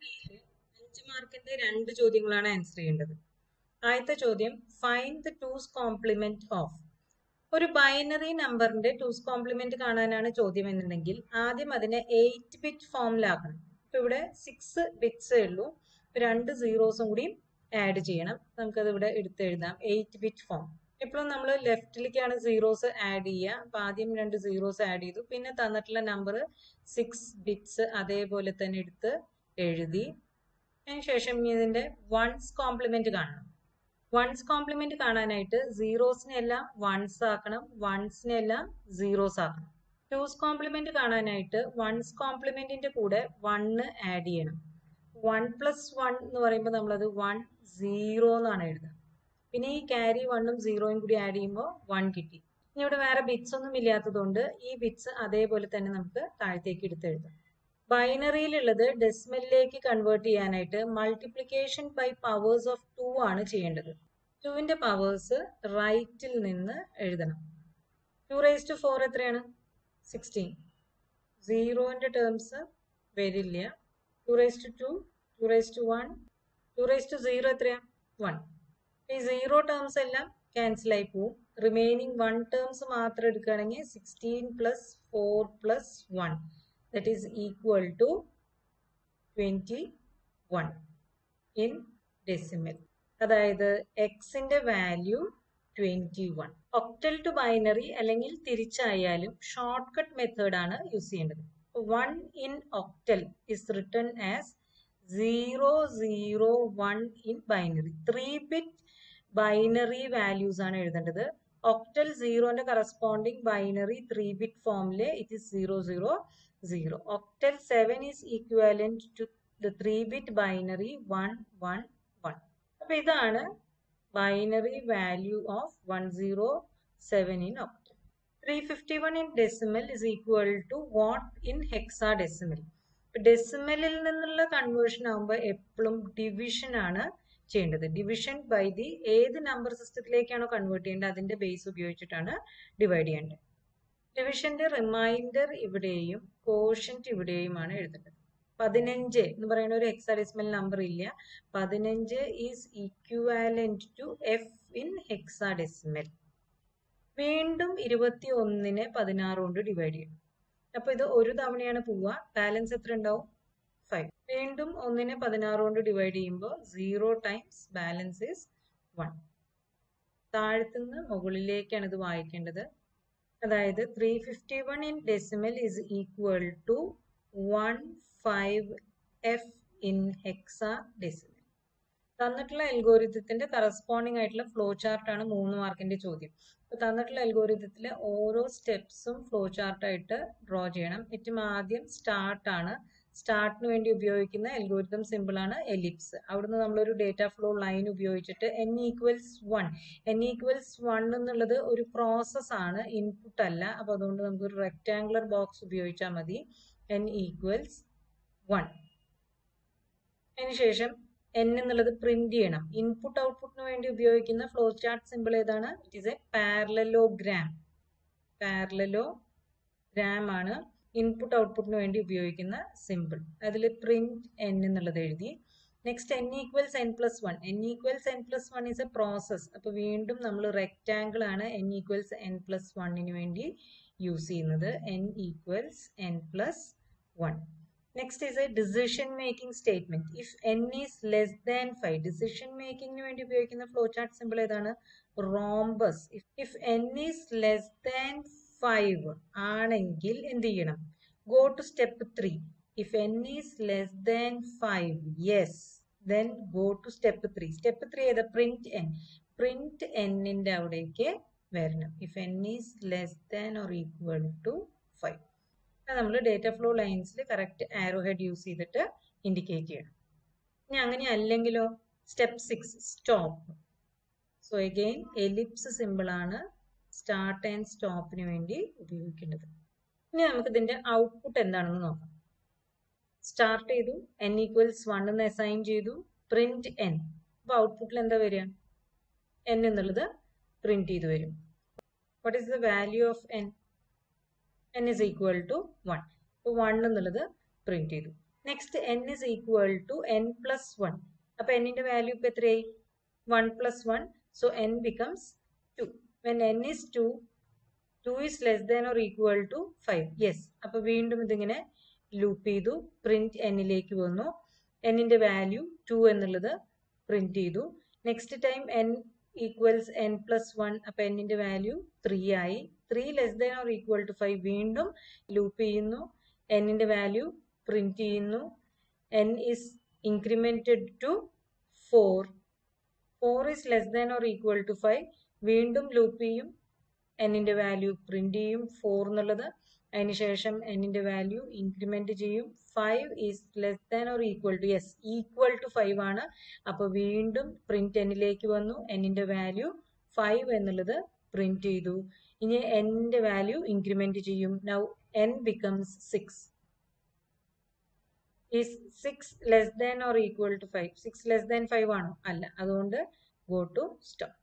ബിയിൽ അഞ്ച് മാർക്കിന്റെ രണ്ട് ചോദ്യങ്ങളാണ് ആൻസർ ചെയ്യേണ്ടത് ആദ്യത്തെ ചോദ്യം find the two's complement of ഒരു ബൈനറി നമ്പറിന്റെ ടൂസ് കോംപ്ലിമെന്റ് കാണാനാണ് ചോദ്യം എന്നുണ്ടെങ്കിൽ ആദ്യം അതിനെ എയ്റ്റ് ബിറ്റ് ഫോമിലാക്കണം ഇപ്പൊ ഇവിടെ സിക്സ് ബിറ്റ്സേ ഉള്ളൂ രണ്ട് സീറോസും കൂടി ആഡ് ചെയ്യണം നമുക്കത് ഇവിടെ എടുത്തെഴുതാം എയ്റ്റ് ബിറ്റ് ഫോം ഇപ്പോഴും നമ്മൾ ലെഫ്റ്റിലേക്കാണ് സീറോസ് ആഡ് ചെയ്യുക അപ്പൊ ആദ്യം രണ്ട് സീറോസ് ആഡ് ചെയ്തു പിന്നെ തന്നിട്ടുള്ള നമ്പർ സിക്സ് ബിറ്റ്സ് അതേപോലെ തന്നെ എടുത്ത് എഴുതി അതിനുശേഷം ഇനി ഇതിന്റെ വൺസ് കോംപ്ലിമെന്റ് കാണണം വൺസ് കോംപ്ലിമെന്റ് കാണാനായിട്ട് സീറോസിനെ എല്ലാം വൺസ് ആക്കണം വൺസിനെ എല്ലാം സീറോസ് ആക്കണം ടൂസ് കോംപ്ലിമെന്റ് കാണാനായിട്ട് വൺസ് കോംപ്ലിമെന്റിന്റെ കൂടെ വണ്ണ് ആഡ് ചെയ്യണം വൺ പ്ലസ് വൺ എന്ന് പറയുമ്പോൾ നമ്മളത് വൺ സീറോ എന്നാണ് എഴുതുക പിന്നെ ഈ ക്യാരി വണ്ണും സീറോയും കൂടി ആഡ് ചെയ്യുമ്പോൾ വൺ കിട്ടി ഇനി ഇവിടെ വേറെ ബിറ്റ്സ് ഒന്നും ഇല്ലാത്തതുകൊണ്ട് ഈ ബിറ്റ്സ് അതേപോലെ തന്നെ നമുക്ക് താഴത്തേക്ക് എടുത്തെഴുതാം ബൈനറിയിലുള്ളത് ഡെസിമലിലേക്ക് കൺവേർട്ട് ചെയ്യാനായിട്ട് multiplication by powers of two ആണ് ചെയ്യേണ്ടത് ടുവിന്റെ പവേഴ്സ് റൈറ്റിൽ നിന്ന് എഴുതണം ടു റേസ് ടു ഫോർ എത്രയാണ് സിക്സ്റ്റീൻ സീറോന്റെ ടേംസ് വരില്ല two raise to two two raise to one two raise to zero എത്രയാ വൺ ഈ സീറോ ടേംസ് എല്ലാം ക്യാൻസൽ ആയി പോവും റിമൈനിങ് വൺ ടേംസ് മാത്രം എടുക്കുകയാണെങ്കിൽ sixteen plus four plus one that is equal to 21 in decimal അതായത് എക്സിന്റെ value twenty one octal to binary അല്ലെങ്കിൽ തിരിച്ചായാലും ഷോർട്ട് കട്ട് മെത്തേഡ് ആണ് യൂസ് ചെയ്യേണ്ടത് one in octal is return as zero zero one in binary three bit binary values ആണ് എഴുതേണ്ടത് octal സീറോന്റെ corresponding binary three bit ഫോമില് it is zero zero 0. Octal 7 is equivalent to the 3-bit binary 1, 1, 1. അപ്പോൾ ഇതാണ് binary value of one zero seven in octal three fifty one in decimal is equal to what in hexadecimal ഡെസിമലിൽ നിന്നുള്ള conversion ആകുമ്പോൾ എപ്പോഴും division ആണ് ചെയ്യേണ്ടത് division by the ഏത് number സിസ്റ്റത്തിലേക്കാണോ കൺവേർട്ട് ചെയ്യേണ്ടത് അതിന്റെ ബേസ് ഉപയോഗിച്ചിട്ടാണ് ഡിവൈഡ് ചെയ്യേണ്ടത് ഡിവിഷന്റെ റിമൈൻഡർ ഇവിടെയും കോഷ്യന്റ് ഇവിടെയുമാണ് എഴുതേണ്ടത് പതിനഞ്ച് എന്ന് പറയുന്ന ഒരു ഹെക്സാഡെസിമൽ നമ്പർ ഇല്ല പതിനഞ്ച് is equivalent to F in hexadecimal വീണ്ടും ഇരുപത്തി ഒന്നിനെ പതിനാറ് കൊണ്ട് ഡിവൈഡ് ചെയ്യണം അപ്പൊ ഇത് ഒരു തവണയാണ് പോവുക ബാലൻസ് എത്ര ഉണ്ടാവും ഫൈവ് വീണ്ടും ഒന്നിനെ പതിനാറ് കൊണ്ട് ഡിവൈഡ് ചെയ്യുമ്പോൾ zero times balance is one താഴത്തുനിന്ന് മുകളിലേക്കാണ് ഇത് വായിക്കേണ്ടത് അതായത് three fifty one in decimal is equal to one five F in hexadecimal തന്നിട്ടുള്ള അൽഗോരിതത്തിന്റെ കറസ്പോണ്ടിങ് ആയിട്ടുള്ള ഫ്ലോ ചാർട്ടാണ് മൂന്ന് മാർക്കിന്റെ ചോദ്യം അപ്പൊ തന്നിട്ടുള്ള അൽഗോരിതത്തിലെ ഓരോ സ്റ്റെപ്സും ഫ്ലോ ചാർട്ടായിട്ട് ഡ്രോ ചെയ്യണം ഏറ്റവും ആദ്യം സ്റ്റാർട്ട് ആണ് സ്റ്റാർട്ടിന് വേണ്ടി ഉപയോഗിക്കുന്ന അൽഗോരിതം സിമ്പിൾ ആണ് എലിപ്സ് അവിടുന്ന് നമ്മളൊരു ഡേറ്റ ഫ്ലോ ലൈൻ ഉപയോഗിച്ചിട്ട് N equals one N equals one എന്നുള്ളത് ഒരു പ്രോസസ് ആണ് ഇൻപുട്ട് അല്ല അപ്പൊ അതുകൊണ്ട് നമുക്ക് ഒരു റെക്ടാംഗുലർ ബോക്സ് ഉപയോഗിച്ചാൽ മതി എൻ ഈക്വൽസ് വൺ അതിനുശേഷം എൻ എന്നുള്ളത് പ്രിന്റ് ചെയ്യണം ഇൻപുട്ട് ഔട്ട്പുട്ടിന് വേണ്ടി ഉപയോഗിക്കുന്ന ഫ്ലോ ചാർട്ട് സിമ്പിൾ ഏതാണ് it is a parallelogram parallelogram ആണ് ഇൻപുട്ട് ഔട്ട്പുട്ടിന് വേണ്ടി ഉപയോഗിക്കുന്ന സിമ്പിൾ അതിൽ പ്രിന്റ് എൻ എന്നുള്ളത് എഴുതി next N equals N plus one N equals N plus one is a process അപ്പൊ വീണ്ടും നമ്മൾ റെക്റ്റാങ്കിൾ ആണ് എൻ ഈക്വൽസ് എൻ പ്ലസ് വണ്ണിന് വേണ്ടി യൂസ് ചെയ്യുന്നത് N equals N plus one next is a decision making statement if N is less than five decision മേക്കിംഗിന് വേണ്ടി ഉപയോഗിക്കുന്ന ഫ്ലോ ചാർട്ട് സിമ്പിൾ ഏതാണ് rhombus if N is less than five ആണെങ്കിൽ എന്ത് ചെയ്യണം go to step three if N is less than five yes then go to step three step three ഏതാ print N print എന്നിന്റെ അവിടേക്ക് വരണം if N is less than or equal to five നമ്മൾ data flow ലൈൻസിൽ correct arrow head use ചെയ്തിട്ട് indicate ചെയ്യണം ഇനി അങ്ങനെ അല്ലെങ്കിലോ step six stop so again ellipse symbol ആണ് സ്റ്റാർട്ട് ആൻഡ് സ്റ്റോപ്പിന് വേണ്ടി ഉപയോഗിക്കേണ്ടത് ഇനി നമുക്ക് ഇതിന്റെ ഔട്ട്പുട്ട് എന്താണെന്ന് നോക്കാം സ്റ്റാർട്ട് ചെയ്തു എൻ ഈക്വൽസ് വൺ എന്ന് അസൈൻ ചെയ്തു പ്രിന്റ് എൻ അപ്പൊ ഔട്ട്പുട്ടിൽ എന്താ വരിക എൻ എന്നുള്ളത് പ്രിന്റ് ചെയ്ത് വരും what is the value of N N is equal to one അപ്പോൾ വൺ എന്നുള്ളത് പ്രിന്റ് ചെയ്തു next N is equal to N plus one അപ്പൊ എന്നിന്റെ വാല്യൂ ഇപ്പൊ എത്രയായി one plus one so N becomes two when N is two two is less than or equal to five yes അപ്പൊ വീണ്ടും ഇതിങ്ങനെ loop ചെയ്തു print എന്നിലേക്ക് വന്നു എന്നിന്റെ വാല്യൂ ടു എന്നുള്ളത് പ്രിന്റ് ചെയ്തു next time N equals N plus one അപ്പൊ എന്നിന്റെ വാല്യൂ ത്രീ ആയി three less than or equal to five വീണ്ടും ലൂപ്പ് ചെയ്യുന്നു എന്നിന്റെ വാല്യൂ പ്രിന്റ് ചെയ്യുന്നു N is incremented to four four is less than or equal to five വീണ്ടും loop ചെയ്യും എന്നിന്റെ വാല്യൂ പ്രിന്റ് ചെയ്യും ഫോർ എന്നുള്ളത് അതിനുശേഷം എന്നിന്റെ വാല്യൂ ഇൻക്രിമെന്റ് ചെയ്യും five is less than or equal to yes equal to five ആണ് അപ്പൊ വീണ്ടും പ്രിന്റ് എന്നിലേക്ക് വന്നു എന്നിന്റെ വാല്യൂ ഫൈവ് എന്നുള്ളത് പ്രിന്റ് ചെയ്തു ഇനി എന്നിന്റെ വാല്യൂ ഇൻക്രിമെന്റ് ചെയ്യും now N becomes six is six less than or equal to five six less than five ആണോ അല്ല അതുകൊണ്ട് ഗോ ടു സ്റ്റോപ്പ്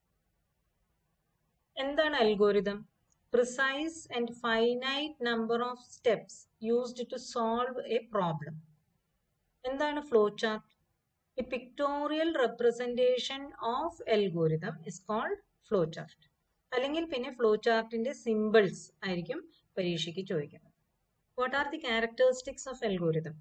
എന്താണ് algorithm precise and finite number of steps used to solve a problem എന്താണ് flow chart a pictorial representation of algorithm is called flow chart അല്ലെങ്കിൽ പിന്നെ flow ചാർട്ടിന്റെ symbols ആയിരിക്കും പരീക്ഷയ്ക്ക് ചോദിക്കുന്നത് what are the characteristics of algorithm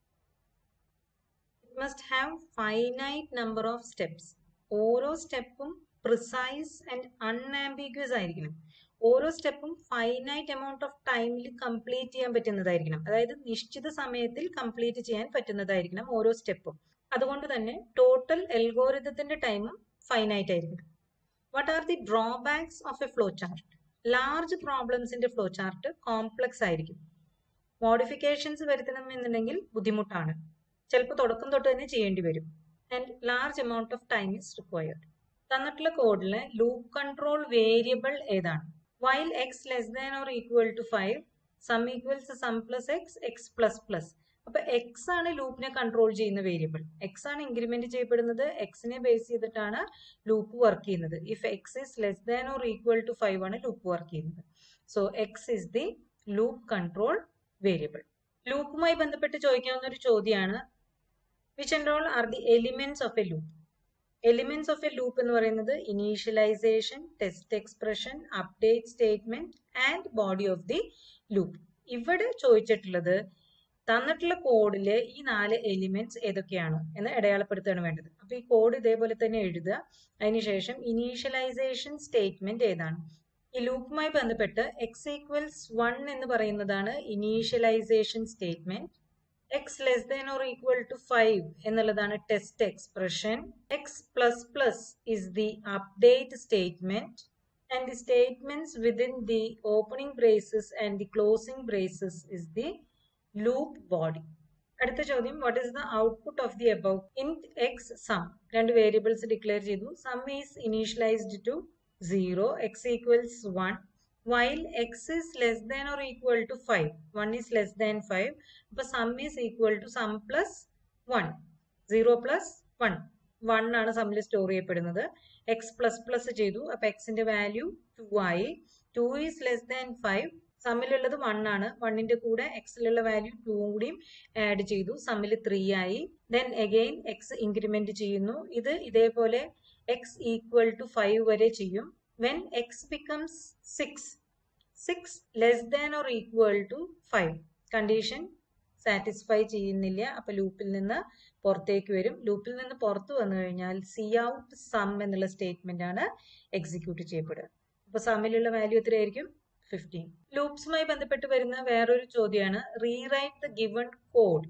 it must have finite number of steps ഓരോ സ്റ്റെപ്പും precise and unambiguous ആയിരിക്കണം ഓരോ സ്റ്റെപ്പും ഫൈനൈറ്റ് എമൗണ്ട് ഓഫ് ടൈമിൽ കംപ്ലീറ്റ് ചെയ്യാൻ പറ്റുന്നതായിരിക്കണം അതായത് നിശ്ചിത സമയത്തിൽ കംപ്ലീറ്റ് ചെയ്യാൻ പറ്റുന്നതായിരിക്കണം ഓരോ സ്റ്റെപ്പും അതുകൊണ്ട് തന്നെ ടോട്ടൽ എൽഗോരിതത്തിന്റെ ടൈമും ഫൈനൈറ്റ് ആയിരിക്കണം what are the drawbacks of a flow chart large പ്രോബ്ലംസിന്റെ ഫ്ലോ ചാർട്ട് കോംപ്ലക്സ് ആയിരിക്കും മോഡിഫിക്കേഷൻസ് വരുത്തണമെന്നുണ്ടെങ്കിൽ ബുദ്ധിമുട്ടാണ് ചിലപ്പോൾ തുടക്കം തൊട്ട് തന്നെ ചെയ്യേണ്ടി വരും and large amount of time is required തന്നിട്ടുള്ള കോഡിലെ ലൂപ്പ് കൺട്രോൾ വേരിയബിൾ ഏതാണ് while x less than or equal to five sum equals sum plus x x plus plus അപ്പൊ എക്സ് ആണ് ലൂപ്പിനെ കൺട്രോൾ ചെയ്യുന്ന വേരിയബിൾ എക്സ് ആണ് ഇൻക്രിമെന്റ് ചെയ്യപ്പെടുന്നത് എക്സിനെ ബേസ് ചെയ്തിട്ടാണ് ലൂപ്പ് വർക്ക് ചെയ്യുന്നത് if x is less than or equal to five ആണ് ലൂപ്പ് വർക്ക് ചെയ്യുന്നത് so x is the loop control variable ലൂപ്പുമായി ബന്ധപ്പെട്ട് ചോദിക്കാവുന്ന ഒരു ചോദ്യമാണ് which and all are the elements of a loop elements of a loop എന്ന് പറയുന്നത് initialization test expression update statement and body of the loop ഇവിടെ ചോദിച്ചിട്ടുള്ളത് തന്നിട്ടുള്ള കോഡില് ഈ നാല് എലിമെന്റ്സ് ഏതൊക്കെയാണ് എന്ന് അടയാളപ്പെടുത്തുകയാണ് വേണ്ടത് അപ്പൊ ഈ കോഡ് ഇതേപോലെ തന്നെ എഴുതുക അതിനുശേഷം ഇനീഷ്യലൈസേഷൻ സ്റ്റേറ്റ്മെന്റ് ഏതാണ് ഈ ലൂപ്പുമായി ബന്ധപ്പെട്ട് എക്സ് ഈക്വൽസ് വൺ എന്ന് പറയുന്നതാണ് initialization statement x less than or equal to five എന്നുള്ളതാണ് test expression x plus plus is the update statement and the statements within the opening braces and the closing braces is the loop body അടുത്ത ചോദ്യം what is the output of the above int x sum രണ്ട് variables declare ചെയ്തു sum is initialized to zero x equals one while x is less than or equal to five one is less than five അപ്പൊ sum is equal to sum plus one zero plus one one ആണ് സമ്മിൽ store ചെയ്യപ്പെടുന്നത് x plus plus ചെയ്തു അപ്പൊ എക്സിന്റെ value two ആയി two is less than five സമ്മിലുള്ളത് one ആണ് വണ്ണിന്റെ കൂടെ എക്സിലുള്ള വാല്യൂ ടൂവും കൂടിയും ആഡ് ചെയ്തു സമ്മിൽ ത്രീ ആയി ദെൻ അഗെയിൻ എക്സ് ഇൻക്രിമെന്റ് ചെയ്യുന്നു ഇത് ഇതേപോലെ എക്സ് ഈക്വൽ ടു ഫൈവ് വരെ ചെയ്യും when x becomes six six less than or equal to five condition satisfy ചെയ്യുന്നില്ല അപ്പൊ ലൂപ്പിൽ നിന്ന് പുറത്തേക്ക് വരും ലൂപ്പിൽ നിന്ന് പുറത്തു വന്നു കഴിഞ്ഞാൽ സി ഔട്ട് സം എന്നുള്ള സ്റ്റേറ്റ്മെന്റ് ആണ് എക്സിക്യൂട്ട് ചെയ്യപ്പെടുക അപ്പൊ സമ്മിലുള്ള വാല്യൂ എത്രയായിരിക്കും ഫിഫ്റ്റീൻ ലൂപ്സുമായി ബന്ധപ്പെട്ട് വരുന്ന വേറൊരു ചോദ്യമാണ് റീറൈറ്റ് ദ ഗിവൺ കോഡ്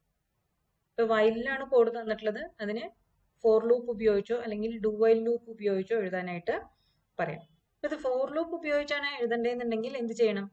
ഇപ്പൊ വൈലിലാണ് കോഡ് തന്നിട്ടുള്ളത് അതിന് ഫോർ ലൂപ്പ് ഉപയോഗിച്ചോ അല്ലെങ്കിൽ ഡു വൈൽ ലൂപ്പ് ഉപയോഗിച്ചോ എഴുതാനായിട്ട് പറയാം ഇപ്പൊ ഇത് ഫോർ ലൂപ്പ് ഉപയോഗിച്ചാണ് എഴുതേണ്ടതെന്നുണ്ടെങ്കിൽ എന്ത് ചെയ്യണം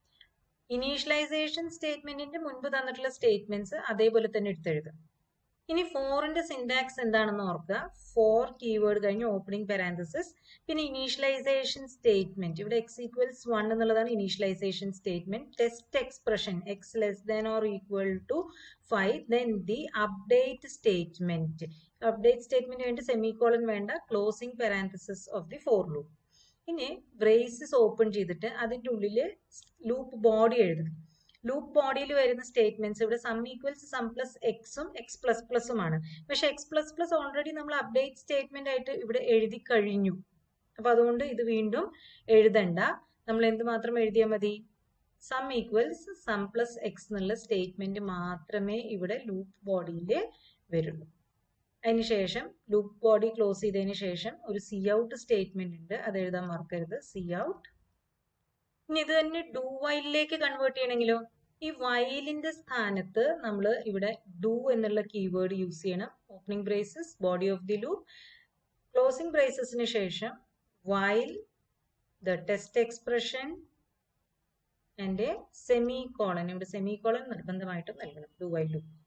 ഇനീഷ്യലൈസേഷൻ സ്റ്റേറ്റ്മെന്റിന്റെ മുൻപ് തന്നിട്ടുള്ള സ്റ്റേറ്റ്മെന്റ്സ് അതേപോലെ തന്നെ എടുത്തെഴുതുക ഇനി ഫോറിന്റെ സിൻടാക്സ് എന്താണെന്ന് ഓർക്കുക ഫോർ കീവേഡ് കഴിഞ്ഞ് ഓപ്പണിംഗ് പാരാന്തസിസ് പിന്നെ ഇനീഷ്യലൈസേഷൻ സ്റ്റേറ്റ്മെന്റ് ഇവിടെ എക്സ് ഈക്വൽസ് വൺ എന്നുള്ളതാണ് initialization statement test expression x less than or equal to five then the update statement update statement വേണ്ടി സെമികോളൻ വേണ്ട closing parenthesis of the for loop ഇനി braces open ചെയ്തിട്ട് അതിൻ്റെ ഉള്ളിൽ loop body എഴുതണം loop ബോഡിയിൽ വരുന്ന സ്റ്റേറ്റ്മെന്റ്സ് ഇവിടെ സം ഈക്വൽസ് സം പ്ലസ് എക്സും എക്സ് പ്ലസ് പ്ലസും ആണ് പക്ഷെ എക്സ് പ്ലസ് പ്ലസ് ഓൾറെഡി നമ്മൾ അപ്ഡേറ്റ് സ്റ്റേറ്റ്മെന്റ് ആയിട്ട് ഇവിടെ എഴുതി കഴിഞ്ഞു അപ്പൊ അതുകൊണ്ട് ഇത് വീണ്ടും എഴുതണ്ട നമ്മൾ എന്ത് മാത്രം എഴുതിയാൽ മതി sum equals sum plus x എന്നുള്ള സ്റ്റേറ്റ്മെന്റ് മാത്രമേ ഇവിടെ ലൂപ്പ് ബോഡിയിൽ വരുള്ളൂ അതിനുശേഷം ലൂപ്പ് ബോഡി ക്ലോസ് ചെയ്തതിന് ശേഷം ഒരു സി ഔട്ട് സ്റ്റേറ്റ്മെന്റ് ഉണ്ട് അത് എഴുതാൻ മറക്കരുത് സി ഔട്ട് ഇനി ഇത് തന്നെ ഡു വൈലിലേക്ക് കൺവേർട്ട് ചെയ്യണമെങ്കിലോ ഈ വൈലിന്റെ സ്ഥാനത്ത് നമ്മൾ ഇവിടെ ഡു എന്നുള്ള കീവേഡ് യൂസ് ചെയ്യണം opening braces body of the loop closing ബ്രേസസിന് ശേഷം while the test expression and semicolon ഇവിടെ സെമി കോളൻ നിർബന്ധമായിട്ടും നൽകണം ഡു വൈൽ ലൂപ്പ്